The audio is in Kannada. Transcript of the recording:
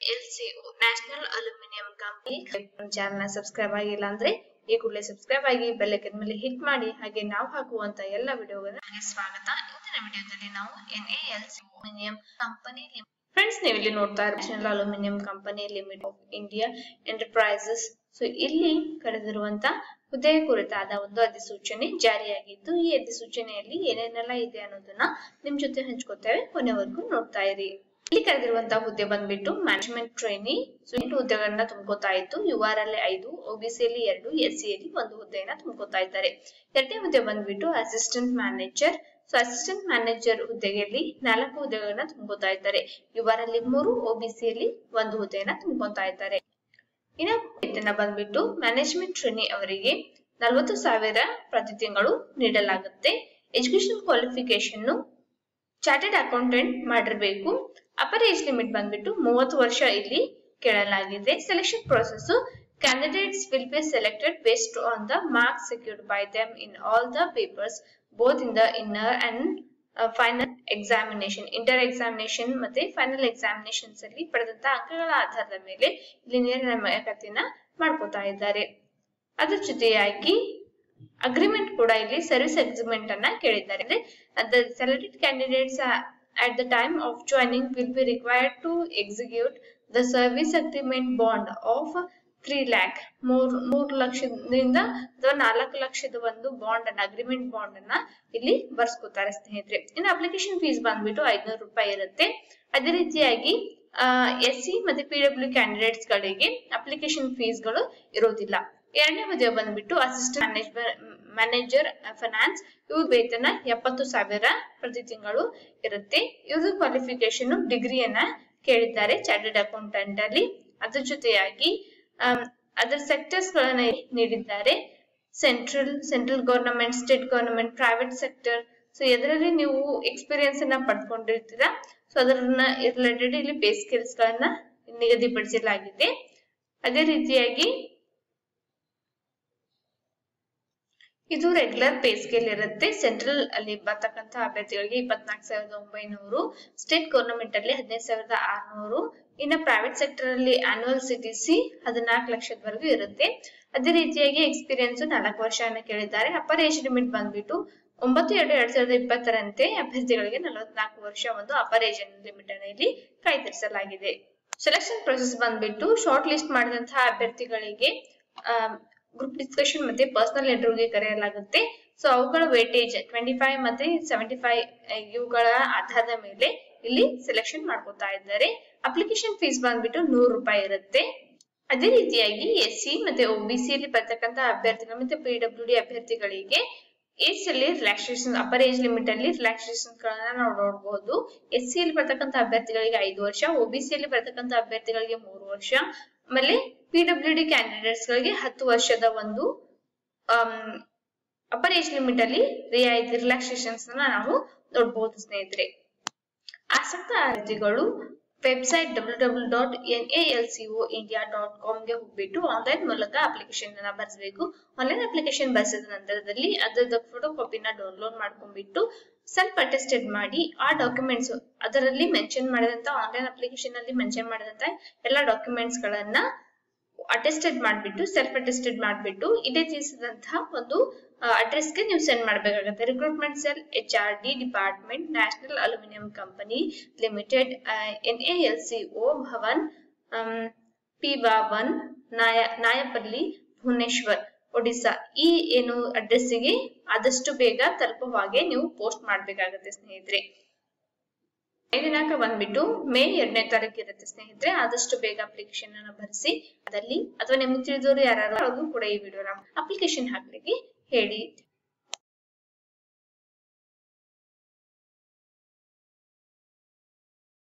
L C national aluminium company channel subscribe ಆಗಿಲ್ಲ ಅಂದ್ರೆ ಈ ಕೂಡಲೇ ಸಬ್ಸ್ಕ್ರೈಬ್ ಆಗಿ ಬೆಲ್ ಐಕನ್ ಮೇಲೆ ಹಿಟ್ ಮಾಡಿ ಹಾಗೆ ನಾವು ಹಾಕುವಂತ ಎಲ್ಲ ವಿಡಿಯೋಗಳನ್ನ ಸ್ವಾಗತ ಇವತ್ತಿನ ವಿಡಿಯೋದಲ್ಲಿ ನಾವು N A L C aluminium company friends ನೀವು ಇಲ್ಲಿ ನೋಡ್ತಾ ಇರೋ national aluminium company limited of India enterprises so ಇಲ್ಲಿ ಕರೆದಿರುವಂತ ಹುದ್ದೆ ಕುರಿತಾದ ಒಂದು ಅಧಿಸೂಚನೆ ಜಾರಿಯಾಗಿದ್ದು ಈ ಅಧಿಸೂಚನೆಯಲ್ಲಿ ಏನೇನೆಲ್ಲ ಇದೆ ಅನ್ನೋದನ್ನ ನಿಮ್ ಜೊತೆ ಹಂಚ್ಕೋತೇವೆ ಕೊನೆವರೆಗೂ ನೋಡ್ತಾ ಇರಿ ಇಲ್ಲಿ ಕರೆದಿರುವಂತಹ ಹುದ್ದೆ ಬಂದ್ಬಿಟ್ಟು ಮ್ಯಾನೇಜ್ಮೆಂಟ್ ಟ್ರೈನಿ ಸೊ ಎಂಟು ಹುದ್ದೆಗಳನ್ನ ತುಂಬ್ಕೋತಾ ಇತ್ತು ಯು ಆರ್ ಅಲ್ಲಿ ಐದು ಒಬಿಸಿ ಅಲ್ಲಿ ಎರಡು ಎಸ್ ಸಿ ಅಲ್ಲಿ ಒಂದು ಹುದ್ದೆಯನ್ನ ತುಂಬ್ಕೋತಾ ಇದ್ದಾರೆ ಎರಡನೇ ಹುದ್ದೆ ಬಂದ್ಬಿಟ್ಟು assistant manager so assistant manager ಹುದ್ದೆಯಲ್ಲಿ ನಾಲ್ಕು ಹುದ್ದೆಗಳನ್ನ ತುಂಬ್ಕೋತಾ ಇದ್ದಾರೆ ಯು ಆರ್ ಅಲ್ಲಿ ಮೂರು ಒಬಿಸಿ ಅಲ್ಲಿ ಒಂದು ಹುದ್ದೆಯನ್ನ ತುಂಬ್ಕೋತಾ ಇದ್ದಾರೆ ಇನ್ನ ವೇತನ ಬಂದ್ಬಿಟ್ಟು ಮ್ಯಾನೇಜ್ಮೆಂಟ್ ಟ್ರೈನಿ ಅವರಿಗೆ ನಲವತ್ತು ಸಾವಿರ ಪ್ರತಿ ತಿಂಗಳು ನೀಡಲಾಗುತ್ತೆ ಎಜುಕೇಶನ್ ಕ್ವಾಲಿಫಿಕೇಶನ್ ಚಾರ್ಟೆಡ್ ಅಕೌಂಟೆಂಟ್ ಮಾಡಿರ್ಬೇಕು ಅಪರ್ ಏಜ್ ಲಿಮಿಟ್ ಬಂದ್ಬಿಟ್ಟು ಮೂವತ್ತು ವರ್ಷ ಇಲ್ಲಿ ಕೇಳಲಾಗಿದೆ selection process candidates will be selected based on the marks secured by them in all the papers both in the inner and final examination inter examination ಮತ್ತೆ ಫೈನಲ್ ಎಕ್ಸಾಮಿನೇಷನ್ಸ್ ಅಲ್ಲಿ ಪಡೆದಂತ ಅಂಕಗಳ ಆಧಾರದ ಮೇಲೆ ಇಲ್ಲಿ ನೇರ ನೇಮಕಾತಿನ ಮಾಡ್ಕೋತಾ ಇದ್ದಾರೆ ಅದ್ರ ಜೊತೆಯಾಗಿ ಅಗ್ರಿಮೆಂಟ್ ಕೂಡ ಇಲ್ಲಿ ಸರ್ವಿಸ್ ಅಗ್ರಿಮೆಂಟ್ ಅನ್ನ ಕೇಳಿದ್ದಾರೆ ಅಂದ್ರೆ the selected candidates at the time of joining will be required to execute the service agreement bond of three lakh ಮೂರ್ ಮೂರು ಲಕ್ಷದಿಂದ ಅಥವಾ ನಾಲ್ಕು ಲಕ್ಷದ ಒಂದು ಬಾಂಡ್ ಅನ್ನ ಅಗ್ರಿಮೆಂಟ್ ಬಾಂಡ್ ಅನ್ನ ಇಲ್ಲಿ ಬರ್ಸ್ಕೊತಾರೆ ಸ್ನೇಹಿತರೆ ಇನ್ನು ಅಪ್ಲಿಕೇಶನ್ ಫೀಸ್ ಬಂದ್ಬಿಟ್ಟು ಐದ್ನೂರು ರೂಪಾಯಿ ಇರುತ್ತೆ ಅದೇ ರೀತಿಯಾಗಿ ಎಸ್ ಸಿ ಮತ್ತೆ ಪಿ ಡಬ್ಲ್ಯೂ ಕ್ಯಾಂಡಿಡೇಟ್ಸ್ ಗಳಿಗೆ ಅಪ್ಲಿಕೇಶನ್ ಫೀಸ್ ಗಳು ಇರೋದಿಲ್ಲ ಎರಡನೇ ಹುದ್ದೆ ಬಂದ್ಬಿಟ್ಟು ಅಸಿಸ್ಟೆಂಟ್ ಮ್ಯಾನೇಜರ್ ಫೈನಾನ್ಸ್ ಇವ್ರ ವೇತನ ಎಪ್ಪತ್ತು ಸಾವಿರ ಪ್ರತಿ ತಿಂಗಳು ಇರುತ್ತೆ ಇವ್ರದ್ದು ಕ್ವಾಲಿಫಿಕೇಶನ್ ಡಿಗ್ರಿಯನ್ನ ಕೇಳಿದ್ದಾರೆ ಚಾರ್ಟೆಡ್ ಅಕೌಂಟೆಂಟ್ ಅಲ್ಲಿ ಅದ್ರ ಜೊತೆಯಾಗಿ ಅದರ ಸೆಕ್ಟರ್ಸ್ ಗಳನ್ನ ನೀಡಿದ್ದಾರೆ central central government state government private sector so ಎದರಲ್ಲಿ ನೀವು ಎಕ್ಸ್ಪೀರಿಯನ್ಸ್ ಅನ್ನ ಪಡ್ಕೊಂಡಿರ್ತೀರಾ ಸೊ ಅದನ್ನ ರಿಲೇಟೆಡ್ ಇಲ್ಲಿ ಬೇ ಸ್ಕಿಲ್ಸ್ ಗಳನ್ನ ನಿಗದಿಪಡಿಸಲಾಗಿದೆ ಅದೇ ರೀತಿಯಾಗಿ ಇದು ರೆಗ್ಯುಲರ್ ಪೇ ಸ್ಕೇಲ್ ಇರುತ್ತೆ ಸೆಂಟ್ರಲ್ ಅಲ್ಲಿ ಬರ್ತಕ್ಕಂತ ಅಭ್ಯರ್ಥಿಗಳಿಗೆ ಇಪ್ಪತ್ನಾಲ್ಕು ಸಾವಿರದ ಒಂಬೈನೂರು ಸ್ಟೇಟ್ ಗವರ್ನಮೆಂಟ್ ಅಲ್ಲಿ ಹದಿನೈದು ಸಾವಿರದ ಆರ್ನೂರು ಇನ್ನು ಪ್ರೈವೇಟ್ ಸೆಕ್ಟರ್ ಅಲ್ಲಿ ಆನ್ಯುವಲ್ ಸಿಟಿಸಿ ಹದಿನಾಲ್ಕು ಲಕ್ಷದವರೆಗೂ ಇರುತ್ತೆ ಅದೇ ರೀತಿಯಾಗಿ ಎಕ್ಸ್ಪೀರಿಯನ್ಸ್ ನಾಲ್ಕು ವರ್ಷವನ್ನ ಕೇಳಿದ್ದಾರೆ ಅಪರ್ ಏಜ್ ಲಿಮಿಟ್ ಬಂದ್ಬಿಟ್ಟು ಒಂಬತ್ತು ಎರಡು ಎರಡ್ ಸಾವಿರದ ಇಪ್ಪತ್ತರಂತೆ ಅಭ್ಯರ್ಥಿಗಳಿಗೆ ನಲವತ್ನಾಲ್ಕು ವರ್ಷ ಒಂದು ಅಪರ್ ಏಜ್ ಲಿಮಿಟ್ ಅನ್ನು ಇಲ್ಲಿ ಕಾಯ್ದಿರಿಸಲಾಗಿದೆ ಸೆಲೆಕ್ಷನ್ ಪ್ರೊಸೆಸ್ ಬಂದ್ಬಿಟ್ಟು ಶಾರ್ಟ್ ಲಿಸ್ಟ್ ಮಾಡಿದಂತಹ ಅಭ್ಯರ್ಥಿಗಳಿಗೆ ಗ್ರೂಪ್ ಡಿಸ್ಕಷನ್ ಮತ್ತೆ ಪರ್ಸನಲ್ ಇಂಟರ್ವ್ಯೂಗೆ ಕರೆಯಲಾಗುತ್ತೆ ಸೊ ಅವುಗಳ ವೇಟೇಜ್ ಟ್ವೆಂಟಿ ಫೈವ್ ಮತ್ತೆ ಸೆವೆಂಟಿ ಫೈವ್ ಇವುಗಳ ಆಧಾರದ ಮೇಲೆ ಇಲ್ಲಿ ಸೆಲೆಕ್ಷನ್ ಮಾಡ್ಕೊತಾ ಇದ್ದಾರೆ ಅಪ್ಲಿಕೇಶನ್ ಫೀಸ್ ಬಂದ್ಬಿಟ್ಟು ನೂರು ರೂಪಾಯಿ ಇರುತ್ತೆ ಅದೇ ರೀತಿಯಾಗಿ ಎಸ್ ಸಿ ಮತ್ತೆ ಒಬಿಸಿ ಅಲ್ಲಿ ಬರ್ತಕ್ಕಂತ ಅಭ್ಯರ್ಥಿಗಳು ಮತ್ತೆ ಪಿ ಡಬ್ಲ್ಯೂ ಡಿ ಅಭ್ಯರ್ಥಿಗಳಿಗೆ ಏಜ್ ಅಲ್ಲಿ ರಿಲ್ಯಾಕ್ಸೇಷನ್ ಅಪರ್ ಏಜ್ ಲಿಮಿಟ್ ಅಲ್ಲಿ ರಿಲ್ಯಾಕ್ಸೇಷನ್ ಗಳನ್ನ ನಾವು ನೋಡಬಹುದು ಎಸ್ ಸಿ ಅಲ್ಲಿ ಬರ್ತಕ್ಕಂತ ಅಭ್ಯರ್ಥಿಗಳಿಗೆ ಐದು ವರ್ಷ ಒಬಿಸಿ ಅಲ್ಲಿ ಬರ್ತಕ್ಕಂತ ಅಭ್ಯರ್ಥಿಗಳಿಗೆ ಮೂರು ವರ್ಷ ಆಮೇಲೆ ಪಿ ಡಬ್ಲ್ಯೂ ಡಿ ಕ್ಯಾಂಡಿಡೇಟ್ಸ್ ಗಳಿಗೆ ಹತ್ತು ವರ್ಷದ ಒಂದು ಅಪರ್ ಏಜ್ ಲಿಮಿಟ್ ಅಲ್ಲಿ ರಿಯಾಯಿತಿ ರಿಲ್ಯಾಕ್ಸೇಷನ್ಸ್ ನಾವು ನೋಡಬಹುದು ಸ್ನೇಹಿತರೆ ಆಸಕ್ತ ಅಭ್ಯರ್ಥಿಗಳು website W W dot N A L C O India dot ಕಾಮ್ಗೆ ಹೋಗ್ಬಿಟ್ಟು ಆನ್ಲೈನ್ ಮೂಲಕ ಅಪ್ಲಿಕೇಶನ್ ಅನ್ನ ಬರ್ಸಬೇಕು ಆನ್ಲೈನ್ ಅಪ್ಲಿಕೇಶನ್ ಬರ್ಸಿದ ನಂತರದಲ್ಲಿ ಅದರದ ಫೋಟೋ ಕಾಪಿನ ಡೌನ್ಲೋಡ್ ಮಾಡ್ಕೊಂಡ್ಬಿಟ್ಟು ಸೆಲ್ಫ್ ಅಟೆಸ್ಟೆಡ್ ಮಾಡಿ ಆ ಡಾಕ್ಯುಮೆಂಟ್ಸ್ ಅದರಲ್ಲಿ ಮೆನ್ಷನ್ ಮಾಡಿದಂತ ಆನ್ಲೈನ್ ಅಪ್ಲಿಕೇಶನ್ ಅಲ್ಲಿ ಮೆನ್ಷನ್ ಮಾಡಿದಂತ ಎಲ್ಲ ಡಾಕ್ಯುಮೆಂಟ್ಸ್ ಗಳನ್ನ ಅಟೆಸ್ಟೆಡ್ ಮಾಡ್ಬಿಟ್ಟು ಸೆಲ್ಫ್ ಅಟೆಸ್ಟೆಡ್ ಮಾಡ್ಬಿಟ್ಟು ಇದೇ ತಿಳಿಸಿದಂತಹ ಒಂದು ಅಡ್ರೆಸ್ಗೆ ನೀವು ಸೆಂಡ್ ಮಾಡಬೇಕಾಗುತ್ತೆ recruitment cell H R D department national aluminium company limited N A L C O Bhavan P one ನಾಯ ನಾಯಪಲ್ಲಿ ಭುವನೇಶ್ವರ್ ಒಡಿಸ್ಸಾ ಈ ಏನು ಅಡ್ರೆಸ್ಸಿಗೆ ಆದಷ್ಟು ಬೇಗ ತಲುಪುವ ಹಾಗೆ ನೀವು ಪೋಸ್ಟ್ ಮಾಡಬೇಕಾಗುತ್ತೆ ಸ್ನೇಹಿತರೆ ದಿನಾಂಕ ಬಂದ್ಬಿಟ್ಟು ಮೇ ಎರಡನೇ ತಾರೀಕು ಇರುತ್ತೆ ಸ್ನೇಹಿತರೆ ಆದಷ್ಟು ಬೇಗ ಅಪ್ಲಿಕೇಶನ್ ಅನ್ನ ಭರಿಸಿ ಅದಲ್ಲಿ ಅಥವಾ ನಿಮ್ಗೆ ತಿಳಿದವರು ಯಾರು ಕೂಡ ಈ ವಿಡಿಯೋನ ಅಪ್ಲಿಕೇಶನ್ ಹಾಕ್ಲಿಕ್ಕೆ ಹೇಳಿ